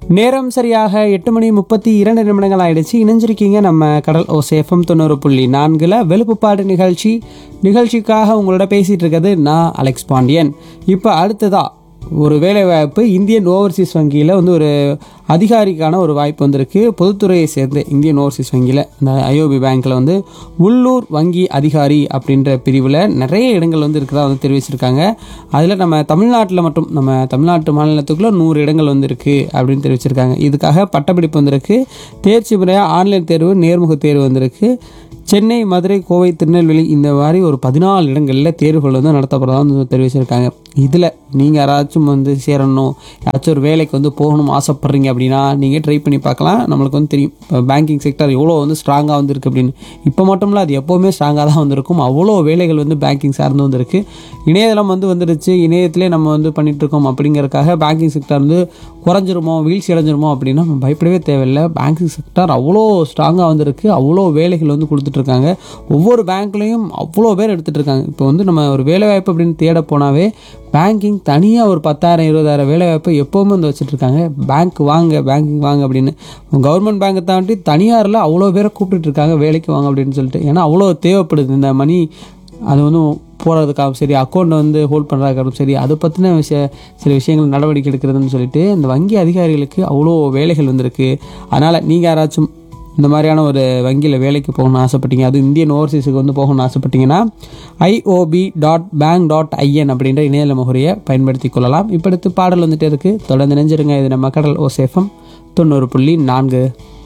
நேரம் சரியாக எட்டு மணி முப்பத்தி இரண்டு நிமிடங்கள் ஆயிடுச்சு இணைஞ்சிருக்கீங்க நம்ம கடல் ஓசேஃபம் தொண்ணூறு புள்ளி நான்கில் வெளுப்புப்பாடு நிகழ்ச்சி நிகழ்ச்சிக்காக உங்களோட பேசிகிட்டு இருக்கிறது நான் அலெக்ஸ் பாண்டியன் இப்போ அடுத்ததா ஒரு வேலைவாய்ப்பு இந்தியன் ஓவர்சீஸ் வங்கியில் வந்து ஒரு அதிகாரிக்கான ஒரு வாய்ப்பு வந்திருக்கு பொதுத்துறையை சேர்ந்த இந்தியன் ஓவர்சீஸ் வங்கியில் இந்த ஐஓபி பேங்க்கில் வந்து உள்ளூர் வங்கி அதிகாரி அப்படின்ற பிரிவில் நிறைய இடங்கள் வந்து இருக்கிறதா வந்து தெரிவிச்சிருக்காங்க அதில் நம்ம தமிழ்நாட்டில் மட்டும் நம்ம தமிழ்நாட்டு மாநிலத்துக்குள்ளே நூறு இடங்கள் வந்து இருக்குது அப்படின்னு தெரிவிச்சிருக்காங்க இதுக்காக பட்டப்படிப்பு வந்திருக்கு தேர்ச்சி முறையாக ஆன்லைன் தேர்வு நேர்முக தேர்வு வந்திருக்கு சென்னை மதுரை கோவை திருநெல்வேலி இந்த மாதிரி ஒரு பதினாலு இடங்களில் தேர்வுகள் வந்து நடத்தப்படுறதா வந்து தெரிவிச்சிருக்காங்க இதில் நீங்கள் யாராச்சும் வந்து சேரணும் யாராச்சும் ஒரு வேலைக்கு வந்து போகணும் ஆசைப்பட்றீங்க அப்படின்னா நீங்கள் ட்ரை பண்ணி பார்க்கலாம் நம்மளுக்கு வந்து தெரியும் இப்போ பேங்கிங் செக்டர் எவ்வளோ வந்து ஸ்ட்ராங்காக வந்திருக்கு அப்படின்னு இப்போ மட்டும் இல்லை அது எப்போவுமே ஸ்ட்ராங்காக தான் வந்திருக்கும் அவ்வளோ வேலைகள் வந்து பேங்கிங் சார்ந்து வந்திருக்கு இணையதளம் வந்து வந்துருச்சு இணையத்திலே நம்ம வந்து பண்ணிட்டு இருக்கோம் அப்படிங்கறதுக்காக பேங்கிங் செக்டர் வந்து குறைஞ்சிருமோ வீழ்ச்சி அடைஞ்சிருமோ அப்படின்னா நம்ம பயப்படவே தேவையில்லை பேங்கிங் செக்டர் அவ்வளோ ஸ்ட்ராங்காக வந்திருக்கு அவ்வளோ வேலைகள் வந்து கொடுத்துட்டு இருக்காங்க ஒவ்வொரு பேங்க்லேயும் அவ்வளோ பேர் எடுத்துகிட்டு இருக்காங்க இப்போ வந்து நம்ம ஒரு வேலைவாய்ப்பு அப்படின்னு தேட போனாவே பேங்கிங் தனியாக ஒரு பத்தாயிரம் இருபதாயிரம் வேலைவாய்ப்பு எப்போவுமே வந்து வச்சுட்டு இருக்காங்க பேங்க் வாங்க பேங்கிங் வாங்க அப்படின்னு கவர்மெண்ட் பேங்கை தாண்டி தனியாரில் அவ்வளோ பேரை கூப்பிட்டுட்டு இருக்காங்க வேலைக்கு வாங்க அப்படின்னு சொல்லிட்டு ஏன்னா அவ்வளோ தேவைப்படுது இந்த மணி அது வந்து போகிறதுக்காகவும் சரி அக்கௌண்ட்டை வந்து ஹோல்ட் பண்ணுறதுக்காகவும் சரி அதை பற்றின விஷய சில விஷயங்கள் நடவடிக்கை எடுக்கிறதுன்னு சொல்லிட்டு இந்த வங்கி அதிகாரிகளுக்கு அவ்வளோ வேலைகள் வந்திருக்கு அதனால் நீங்கள் யாராச்சும் இந்த மாதிரியான ஒரு வங்கியில் வேலைக்கு போகணும்னு ஆசைப்பட்டீங்க அது இந்தியன் ஓவர்சீஸுக்கு வந்து போகணும்னு ஆசைப்பட்டீங்கன்னா IOB dot bank dot IN அப்படின்ற இணையதள முகரையை பயன்படுத்தி கொள்ளலாம் இப்போ அடுத்து பாடல் வந்துட்டே இருக்குது தொடர்ந்து நினைஞ்சிருங்க இது நம்ம கடல் ஓசேஃபம் தொண்ணூறு புள்ளி நான்கு